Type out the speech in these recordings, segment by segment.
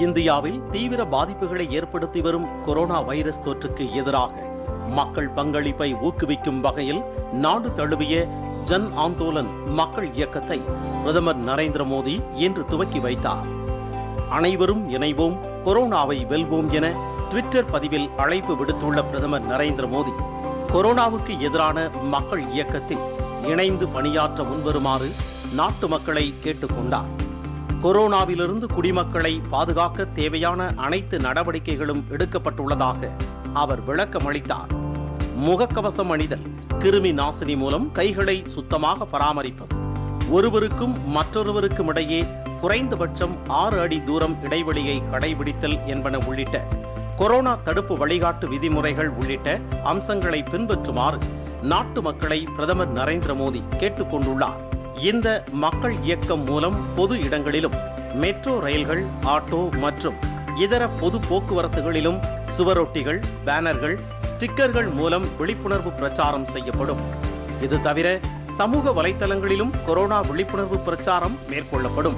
இந்தியாவில் தீவிர பாதிப்புகளை ஏற்படுத்தி வரும் கொரோனா வைரஸ் தொற்றுக்கு எதிராக மக்கள் பங்களிப்பை ஊக்குவிக்கும் வகையில் நாடு தழுவிய ஜன் ஆந்தோலன் மக்கள் இயக்கத்தை பிரதமர் நரேந்திர மோடி இன்று துவக்கி வைத்தார் அனைவரும் இணைவோம் கொரோனாவை வெல்வோம் என ட்விட்டர் பதிவில் அழைப்பு விடுத்துள்ள பிரதமர் நரேந்திர மோடி கொரோனாவுக்கு எதிரான மக்கள் இயக்கத்தில் இணைந்து பணியாற்ற முன்வருமாறு நாட்டு மக்களை கேட்டுக்கொண்டார் கொரோனாவிலிருந்து குடிமக்களை பாதுகாக்க தேவையான அனைத்து நடவடிக்கைகளும் எடுக்கப்பட்டுள்ளதாக அவர் விளக்கமளித்தார் முகக்கவசம் அணிதல் கிருமி நாசினி மூலம் கைகளை சுத்தமாக பராமரிப்பது ஒருவருக்கும் மற்றொருவருக்கும் இடையே குறைந்தபட்சம் ஆறு அடி தூரம் இடைவெளியை கடைபிடித்தல் என்பன உள்ளிட்ட கொரோனா தடுப்பு வழிகாட்டு விதிமுறைகள் உள்ளிட்ட அம்சங்களை பின்பற்றுமாறு நாட்டு மக்களை பிரதமர் நரேந்திர மோடி கேட்டுக்கொண்டுள்ளார் இந்த மக்கள் இயக்கம் மூலம் பொது இடங்களிலும் மெட்ரோ ரயில்கள் ஆட்டோ மற்றும் இதர பொது போக்குவரத்துகளிலும் சுவரொட்டிகள் பேனர்கள் ஸ்டிக்கர்கள் மூலம் விழிப்புணர்வு பிரச்சாரம் செய்யப்படும் இது தவிர சமூக வலைத்தளங்களிலும் கொரோனா விழிப்புணர்வு பிரச்சாரம் மேற்கொள்ளப்படும்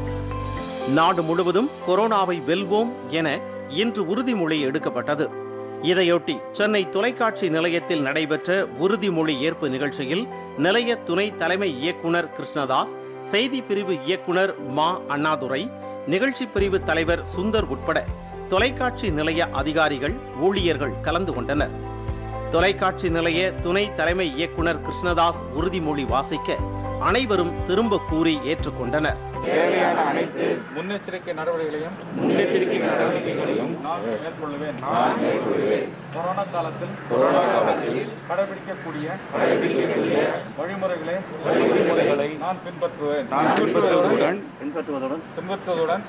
நாடு முழுவதும் கொரோனாவை வெல்வோம் என இன்று உறுதிமொழி எடுக்கப்பட்டது இதையொட்டி சென்னை தொலைக்காட்சி நிலையத்தில் நடைபெற்ற உறுதிமொழி ஏற்பு நிகழ்ச்சியில் நிலைய துணை தலைமை இயக்குனர் கிருஷ்ணதாஸ் செய்தி பிரிவு இயக்குனர் மா அண்ணாதுரை நிகழ்ச்சி பிரிவு தலைவர் சுந்தர் உட்பட தொலைக்காட்சி நிலைய அதிகாரிகள் ஊழியர்கள் கலந்து கொண்டனர் தொலைக்காட்சி நிலைய துணை தலைமை இயக்குனர் கிருஷ்ணதாஸ் உறுதிமொழி வாசிக்க அனைவரும் திரும்ப கூறி ஏற்றுக்கொண்டனர் தேவையான அனைத்து முன்னெச்சரிக்கை நடவடிக்கைகளையும் முன்னெச்சரிக்கை நடவடிக்கைகளையும் நான் மேற்கொள்வேன் நான் மேற்கொள்வேன் கொரோனா காலத்தில் கொரோனா காலத்தில் கடைபிடிக்கக்கூடிய கடைபிடிக்கக்கூடிய வழிமுறைகளை வழிமுறைகளை நான் பின்பற்றுவேன் நான் பின்பற்றுவதுடன் பின்பற்றுவதுடன்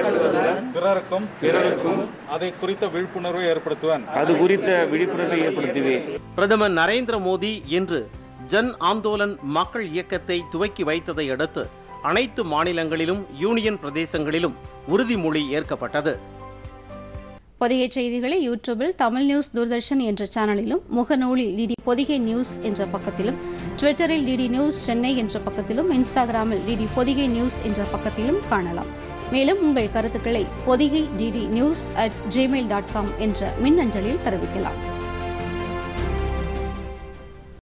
பிறருக்கும் பிறருக்கும் அதை குறித்த விழிப்புணர்வை ஏற்படுத்துவேன் அது குறித்த விழிப்புணர்வை ஏற்படுத்துவேன் பிரதமர் நரேந்திர மோடி இன்று ஜன் ஆந்தோலன் மக்கள் இயக்கத்தை துவக்கி வைத்ததை அடுத்து அனைத்து மாநிலங்களிலும் யூனியன் பிரதேசங்களிலும் உறுதிமொழி ஏற்கப்பட்டது பொதிகை செய்திகளை யூடியூபில் தமிழ் நியூஸ் தூர்தர்ஷன் என்ற சேனலிலும் முகநூலில் டிடி பொதிகை நியூஸ் என்ற பக்கத்திலும் ட்விட்டரில் டிடி நியூஸ் சென்னை என்ற பக்கத்திலும் இன்ஸ்டாகிராமில் டிடி பொதிகை நியூஸ் என்ற பக்கத்திலும் காணலாம் மேலும் உங்கள் கருத்துக்களை Podhigai DD news at Gmail dot com என்ற மின்னஞ்சலில் தெரிவிக்கலாம்